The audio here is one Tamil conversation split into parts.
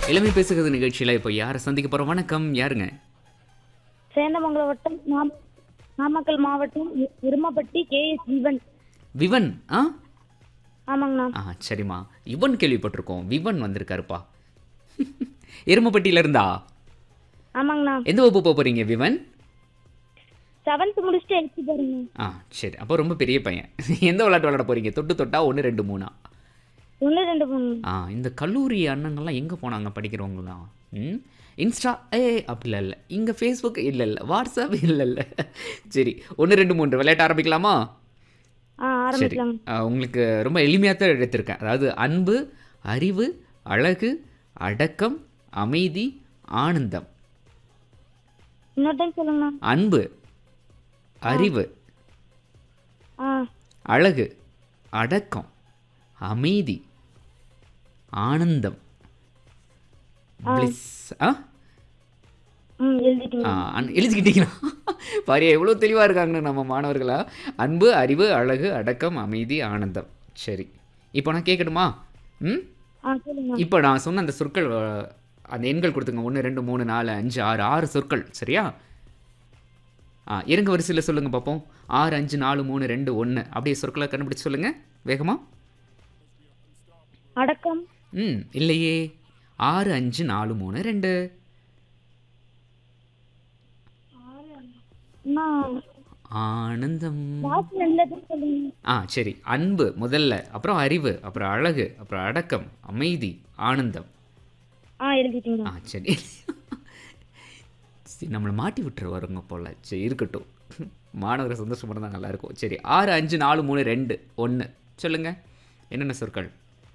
இளமை பேசுகிறது நிகழ்ச்சியில் இப்போ யாரை சந்திக்க போகிறோம் வணக்கம் யாருங்க சேந்தமங்கலம் வட்டம் நாம் நாமக்கல் மாவட்டம் இ- இருமப்பட்டி கே எஸ் ஜீவன் விவன் ஆ ஆமாங்கண்ணா ஆ சரிம்மா இவன் கேள்விப்பட்டிருக்கோம் விவன் வந்திருக்காருப்பா எருமப்பட்டியில இருந்தா ஆமாங்கண்ணா எந்த வகுப்பு போக போகிறீங்க விவன் செவன்த் முடிச்சுட்டு எடுத்து பாருங்க ஆ சரி அப்போ ரொம்ப பெரிய பையன் எந்த விளையாட்டு விளையாட போகிறீங்க தொட்டு தொட்டா ஒன்று ரெண்டு மூணா ஒன்று ரெண்டு மூணு ஆ இந்த கல்லூரி அண்ணங்கள்லாம் எங்கே போனாங்க படிக்கிறவங்களாம் ம் இன்ஸ்டா ஏ அப்படிலாம் இல்லை இங்கே ஃபேஸ்புக் இல்லை இல்லை வாட்ஸ்அப் இல்லை இல்லை சரி ஒன்று ரெண்டு மூன்று விளையாட்ட ஆரம்பிக்கலாமா ஆ சரி ஆரம்பிக்கலாங்க ஆ, உங்களுக்கு ரொம்ப எளிமையாக தான் எடுத்திருக்கேன் அதாவது அன்பு அறிவு அழகு அடக்கம் அமைதி ஆனந்தம் இன்னொரு டைம் சொல்லுங்கண்ணா அன்பு அறிவு ஆ அழகு அடக்கம் அமைதி ஆனந்தம் bliss. ஆ ம் எழுதிட்டீங்க ஆ, அன்- எழுதிக்கிட்டீங்களா பாரு எவ்வளோ தெளிவாக இருக்காங்கன்னு நம்ம மாணவர்களா அன்பு அறிவு அழகு அடக்கம் அமைதி ஆனந்தம் சரி இப்போ நான் கேட்கணுமா ம் ஆ சொல்லுங்க இப்போ நான் சொன்ன அந்த சொற்கள் அஹ், அந்த எண்கள் கொடுத்துங்க ஒன்று ரெண்டு மூணு நாலு அஞ்சு ஆறு ஆறு சொற்கள் சரியா ஆ இறங்க வரிசையில் சொல்லுங்கள் பார்ப்போம் ஆறு அஞ்சு நாலு மூணு ரெண்டு ஒன்று அப்படியே சொற்களை கண்டுபிடிச்சு சொல்லுங்கள் வேகமா அடக்கம் ம் இல்லையே ஆறு அஞ்சு நாலு மூணு ரெண்டு அண்ணா ஆனந்தம் வாசி நல்லது சொல்லுங்க ஆ சரி அன்பு முதல்ல அப்புறம் அறிவு அப்புறம் அழகு அப்புறம் அடக்கம் அமைதி ஆனந்தம் ஆ எழுதிட்டீங்க ஆ சரி சரி நம்மளை மாட்டி விட்டுருவாருங்க போல சரி இருக்கட்டும் மாணவர்கள் சந்தோஷமாக இருந்தால் நல்லாயிருக்கும் சரி ஆறு அஞ்சு நாலு மூணு ரெண்டு ஒன்று சொல்லுங்கள் என்னென்ன சொற்கள்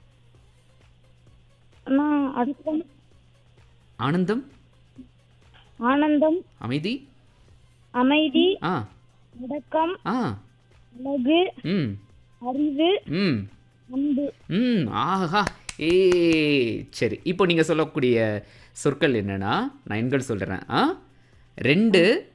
அண்ணா அடக்கம் ஆனந்தம் ஆனந்தம் அமைதி அமைதி ஆ அடக்கம் ஆ அழகு ம் அறிவு ம் அன்பு ம் ஆஹா ஏ சரி இப்போ நீங்கள் சொல்லக்கூடிய சொற்கள் என்னென்னா நான் எண்கள் சொல்கிறேன் ஆ ரெண்டு